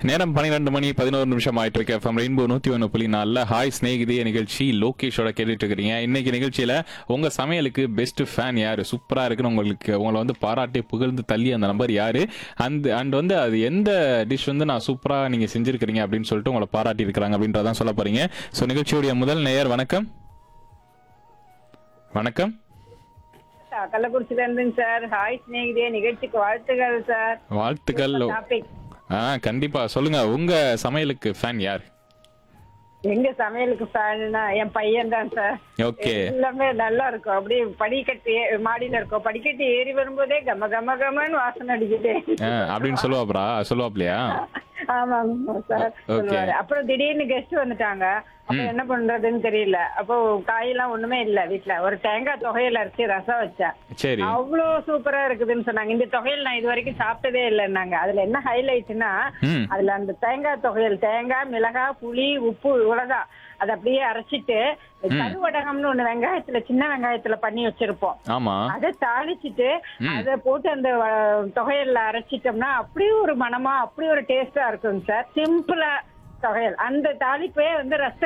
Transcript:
நேரம் பன்னிரெண்டு மணி பதினோரு நிமிஷம் ஆயிட்டு இருக்கு எஃப்எம் ரெயின்போ நூத்தி ஒன்று புள்ளி நாலில் ஹாய் ஸ்நேகிதே நிகழ்ச்சி லோகேஷோட கேட்டுட்டு இருக்கிறீங்க இன்னைக்கு நிகழ்ச்சியில உங்க சமையலுக்கு பெஸ்ட் ஃபேன் யாரு சூப்பரா இருக்குன்னு உங்களுக்கு உங்களை வந்து பாராட்டி புகழ்ந்து தள்ளி அந்த நம்பர் யாரு அந்த அண்ட் வந்து அது எந்த டிஷ் வந்து நான் சூப்பரா நீங்க செஞ்சிருக்கிறீங்க அப்படின்னு சொல்லிட்டு உங்களை பாராட்டி இருக்கிறாங்க அப்படின்றதான் சொல்ல போறீங்க ஸோ நிகழ்ச்சியுடைய முதல் நேயர் வணக்கம் வணக்கம் கள்ளக்குறிச்சில இருந்துங்க சார் ஹாய் சிநேகிதே நிகழ்ச்சிக்கு வாழ்த்துக்கள் சார் வாழ்த்துக்கள் டாபிக் ஆ கண்டிப்பா சொல்லுங்க உங்க சமையலுக்கு ஃபேன் யார் எங்க சமையலுக்கு ஃபேன்னா என் பையன் தான் சார் ஓகே எல்லாமே நல்லா இருக்கும் அப்படியே படிக்கட்டு ஏ- மாடியில இருக்கும் படிக்கட்டு ஏறி வரும்போதே கம கம கமன்னு வாசனை அடிக்குது ஆ, அப்படின்னு சொல்லுவாப்ரா சொல்லுவாப்லையா ஆமாங்க சார் Okay. சொல்லுவாரு அப்புறம் திடீர்னு கெஸ்ட் வந்துட்டாங்க அப்ப என்ன பண்றதுன்னு தெரியல அப்போ காயெல்லாம் ஒண்ணுமே இல்ல வீட்ல ஒரு தேங்காய் தொகையில அரைச்சி ரசம் வச்சேன் சரி அவ்வளோ சூப்பரா இருக்குதுன்னு சொன்னாங்க இந்த தொகையில் நான் இது வரைக்கும் சாப்பிட்டதே இல்லைன்னாங்க அதுல என்ன ஹைலைட்னா ம் அதுல அந்த தேங்காய் தொகையல் தேங்காய் மிளகாய் புளி உப்பு இவ்வளவுதான் அதை அப்படியே அரைச்சிட்டு கருவடகம்னு ஒண்ணு வெங்காயத்துல சின்ன வெங்காயத்துல பண்ணி வச்சிருப்போம் ஆமா அதை தாளிச்சிட்டு அதை போட்டு அந்த வ- தொகையல்ல அரைச்சிட்டோம்னா அப்படியே ஒரு மனமா அப்படி ஒரு டேஸ்டா இருக்குங்க சார் சிம்பிளா தொகையல் அந்த தாளிப்பே வந்து ரச